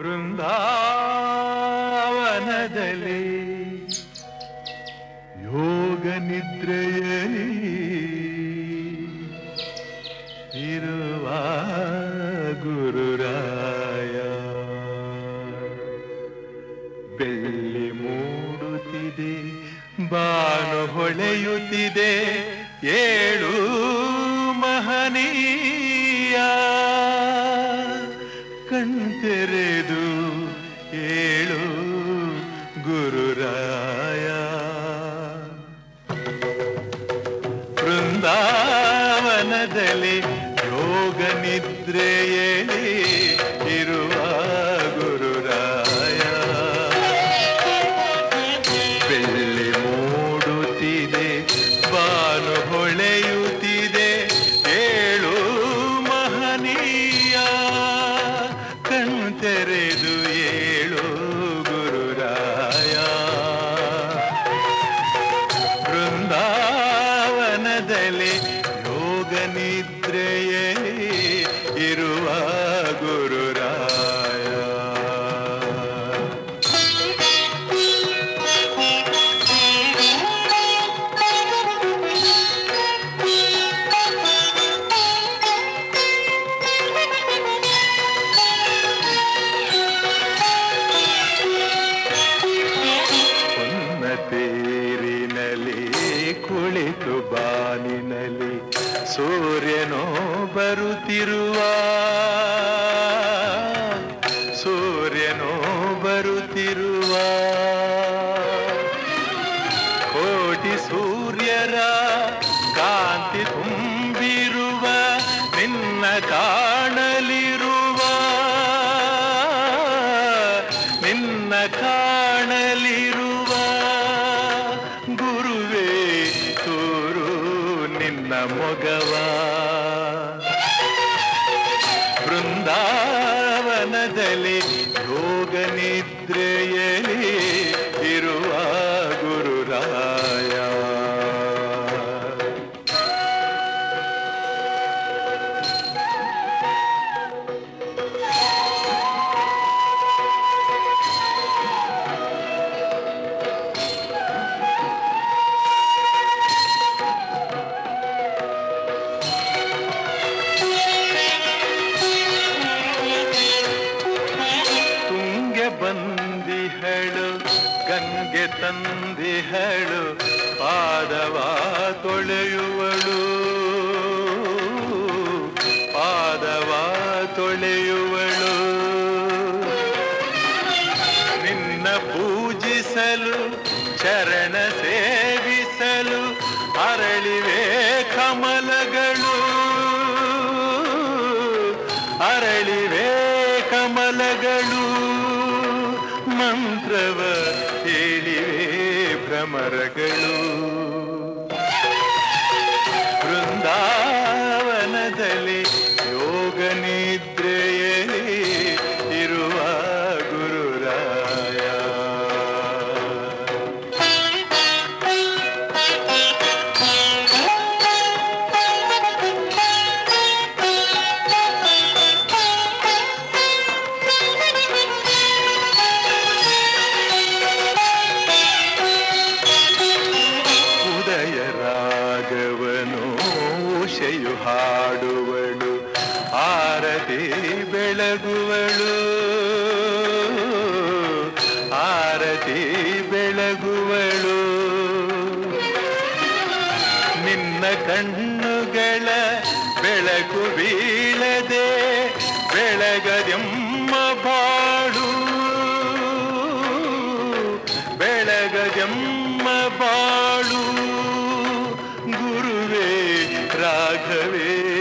ಬೃಂದಾವನದಲ್ಲಿ ಯೋಗ ನಿದ್ರೆಯಲಿ ಇರುವ ಗುರುರಾಯ ಬೆಳ್ಳಿ ಮೂಡುತ್ತಿದೆ ಬಾನು ಹೊಳೆಯುತ್ತಿದೆ ಏಳು ಮಹನೀಯ ಕಣ್ತೆರೆದು ಏಳು ಗುರುರಾಯ ಬೃಂದಾವನದಲ್ಲಿ ಯೋಗ ನಿದ್ರೆಯಲಿ ಇರುವ ಗುರುರಾಯ ಬೆಳ್ಳಿ ಮೂಡುತ್ತಿದೆ ಬಾನು ಹೊಳೆಯುತ್ತಿದೆ ಏಳು ಮಹನೀಯ ಕಣ್ತೆರೆದು ಏಳು ಗುರುರಾಯ ಬೃಂದಾವನದಲ್ಲಿ ಯೋಗ ನಿದ್ರೆಯಲಿ ಇರುವ ಗುರುರಾಯ ಹೊನ್ನ ತೇರಿನಲ್ಲಿ ಕುಳಿತು ಬಾನಿನಲ್ಲಿ ಸೂರ್ಯನೋ ಬರುತ್ತಿರುವ ಸೂರ್ಯನೋ ಬರುತ್ತಿರುವ ಕೋಟಿ ಸೂರ್ಯರ ಕಾಂತಿ ತುಂಬಿರುವ ನಿನ್ನ ಕಾಣಲಿರುವ ನಿನ್ನ ಕಾಣಲಿರುವ ಗುರುವೇ ತೋರು ನಿನ್ನ ಮೊಗವ ಬೃಂದಾವನದಲ್ಲಿ ಯೋಗ ನಿದ್ರೆಯಲಿ ಇರುವ ಗುರುರಾಯ ತುಂಗೆ ಬಂದಿಹಳು ಗಂಗೆ ತಂದಿಹಳು ಪಾದವ ತೊಳೆಯುವಳು ಪಾದವ ತೊಳೆಯುವಳು ನಿನ್ನ ಪೂಜಿಸಲು ಚರಣ ಸೇವಿಸಲು ಅರಳಿವೆ ಕಮಲಗಳು ಅರಳಿವೆ ಕಮಲಗಳು ಮಂತ್ರವ ಹೇಳಿವೆ ಭ್ರಮರಗಳು ಬೃಂದಾವನದಲ್ಲಿ ಯೋಗ ನಿದ್ರೆಯಲಿ ಇರುವ ಗುರುರಾಯ ಉದಯ ರಾಗವನು ಉಷೆಯು ಹಾಡುವಳು ಆರತಿ ಬೆಳಗುವಳು ಆರತಿ ಬೆಳಗುವಳು ನಿನ್ನ ಕಣ್ಣುಗಳ ಬೆಳಕು ಬೀಳದೆ ಬೆಳಗದೆಮ್ಮ ಬಾಳು ಬೆಳಗದೆಮ್ಮ ಬಾಳು ಗುರುವೇ ರಾಘವೇಂದ್ರ